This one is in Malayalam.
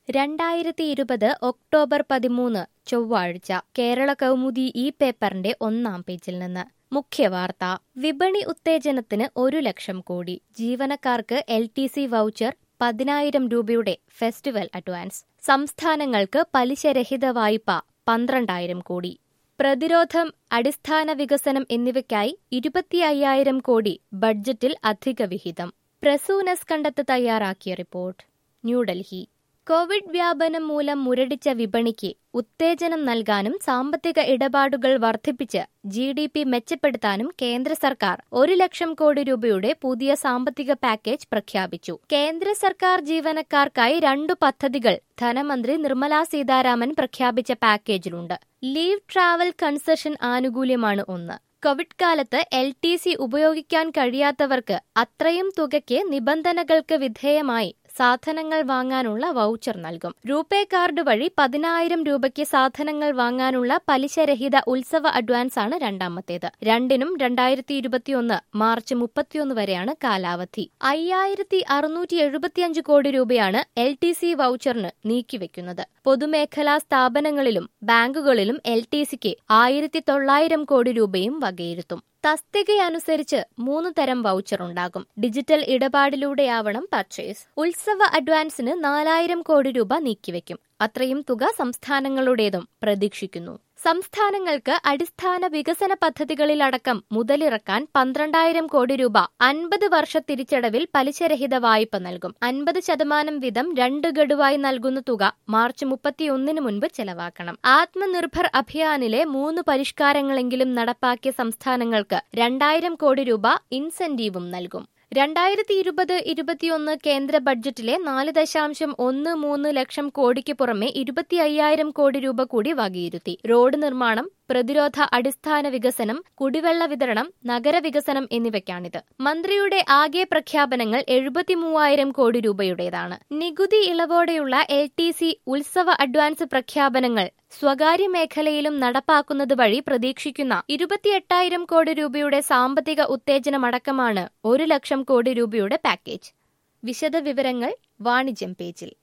രണ്ടായിരത്തി ഇരുപത് ഒക്ടോബർ പതിമൂന്ന് ചൊവ്വാഴ്ച കേരള കൗമുദി ഈ പേപ്പറിന്റെ ഒന്നാം പേജിൽ നിന്ന് മുഖ്യവാർത്ത വിപണി ഉത്തേജനത്തിന് ഒരു ലക്ഷം കോടി ജീവനക്കാർക്ക് എൽ ടി സി വൗച്ചർ പതിനായിരം രൂപയുടെ ഫെസ്റ്റിവൽ അഡ്വാൻസ് സംസ്ഥാനങ്ങൾക്ക് പലിശരഹിത വായ്പ പന്ത്രണ്ടായിരം കോടി പ്രതിരോധം അടിസ്ഥാന വികസനം എന്നിവയ്ക്കായി ഇരുപത്തി അയ്യായിരം കോടി ബഡ്ജറ്റിൽ അധിക വിഹിതം പ്രസൂനസ് കണ്ടെത്ത് തയ്യാറാക്കിയ റിപ്പോർട്ട് ന്യൂഡൽഹി കോവിഡ് വ്യാപനം മൂലം മുരടിച്ച വിപണിക്ക് ഉത്തേജനം നൽകാനും സാമ്പത്തിക ഇടപാടുകൾ വർദ്ധിപ്പിച്ച് ജി ഡി പി മെച്ചപ്പെടുത്താനും കേന്ദ്ര സർക്കാർ ഒരു ലക്ഷം കോടി രൂപയുടെ പുതിയ സാമ്പത്തിക പാക്കേജ് പ്രഖ്യാപിച്ചു കേന്ദ്ര സർക്കാർ ജീവനക്കാർക്കായി രണ്ടു പദ്ധതികൾ ധനമന്ത്രി നിർമ്മലാ സീതാരാമൻ പ്രഖ്യാപിച്ച പാക്കേജിലുണ്ട് ലീവ് ട്രാവൽ കൺസെഷൻ ആനുകൂല്യമാണ് ഒന്ന് കോവിഡ് കാലത്ത് എൽ ടി സി ഉപയോഗിക്കാൻ കഴിയാത്തവർക്ക് അത്രയും തുകയ്ക്ക് നിബന്ധനകൾക്ക് വിധേയമായി സാധനങ്ങൾ വാങ്ങാനുള്ള വൗച്ചർ നൽകും റൂപേ കാർഡ് വഴി പതിനായിരം രൂപയ്ക്ക് സാധനങ്ങൾ വാങ്ങാനുള്ള പലിശരഹിത ഉത്സവ അഡ്വാൻസ് ആണ് രണ്ടാമത്തേത് രണ്ടിനും രണ്ടായിരത്തി ഇരുപത്തിയൊന്ന് മാർച്ച് മുപ്പത്തിയൊന്ന് വരെയാണ് കാലാവധി അയ്യായിരത്തി അറുന്നൂറ്റി എഴുപത്തിയഞ്ച് കോടി രൂപയാണ് എൽ ടി സി വൗച്ചറിന് നീക്കിവെക്കുന്നത് പൊതുമേഖലാ സ്ഥാപനങ്ങളിലും ബാങ്കുകളിലും എൽ ടി സിക്ക് ആയിരത്തി തൊള്ളായിരം കോടി രൂപയും വകയിരുത്തും തസ്തികയനുസരിച്ച് മൂന്ന് തരം വൗച്ചർ ഉണ്ടാകും ഡിജിറ്റൽ ഇടപാടിലൂടെയാവണം പർച്ചേസ് ഉത്സവ അഡ്വാൻസിന് നാലായിരം കോടി രൂപ നീക്കിവെക്കും അത്രയും തുക സംസ്ഥാനങ്ങളുടേതും പ്രതീക്ഷിക്കുന്നു സംസ്ഥാനങ്ങൾക്ക് അടിസ്ഥാന വികസന പദ്ധതികളിലടക്കം മുതലിറക്കാൻ പന്ത്രണ്ടായിരം കോടി രൂപ അൻപത് വർഷ തിരിച്ചടവിൽ പലിശരഹിത വായ്പ നൽകും അൻപത് ശതമാനം വീതം രണ്ട് ഗഡുവായി നൽകുന്ന തുക മാർച്ച് മുപ്പത്തിയൊന്നിന് മുൻപ് ചെലവാക്കണം ആത്മനിർഭർ അഭിയാനിലെ മൂന്ന് പരിഷ്കാരങ്ങളെങ്കിലും നടപ്പാക്കിയ സംസ്ഥാനങ്ങൾക്ക് രണ്ടായിരം കോടി രൂപ ഇൻസെന്റീവും നൽകും രണ്ടായിരത്തി ഇരുപത് ഇരുപത്തിയൊന്ന് കേന്ദ്ര ബഡ്ജറ്റിലെ നാല് ദശാംശം ഒന്ന് മൂന്ന് ലക്ഷം കോടിക്ക് പുറമെ ഇരുപത്തി അയ്യായിരം കോടി രൂപ കൂടി വകയിരുത്തി റോഡ് നിർമ്മാണം പ്രതിരോധ അടിസ്ഥാന വികസനം കുടിവെള്ള വിതരണം നഗരവികസനം എന്നിവയ്ക്കാണിത് മന്ത്രിയുടെ ആകെ പ്രഖ്യാപനങ്ങൾ എഴുപത്തിമൂവായിരം കോടി രൂപയുടേതാണ് നികുതി ഇളവോടെയുള്ള എൽ ടി സി ഉത്സവ അഡ്വാൻസ് പ്രഖ്യാപനങ്ങൾ സ്വകാര്യ മേഖലയിലും നടപ്പാക്കുന്നത് വഴി പ്രതീക്ഷിക്കുന്ന ഇരുപത്തിയെട്ടായിരം കോടി രൂപയുടെ സാമ്പത്തിക ഉത്തേജനമടക്കമാണ് ഒരു ലക്ഷം കോടി രൂപയുടെ പാക്കേജ് വിശദവിവരങ്ങൾ വാണിജ്യം പേജിൽ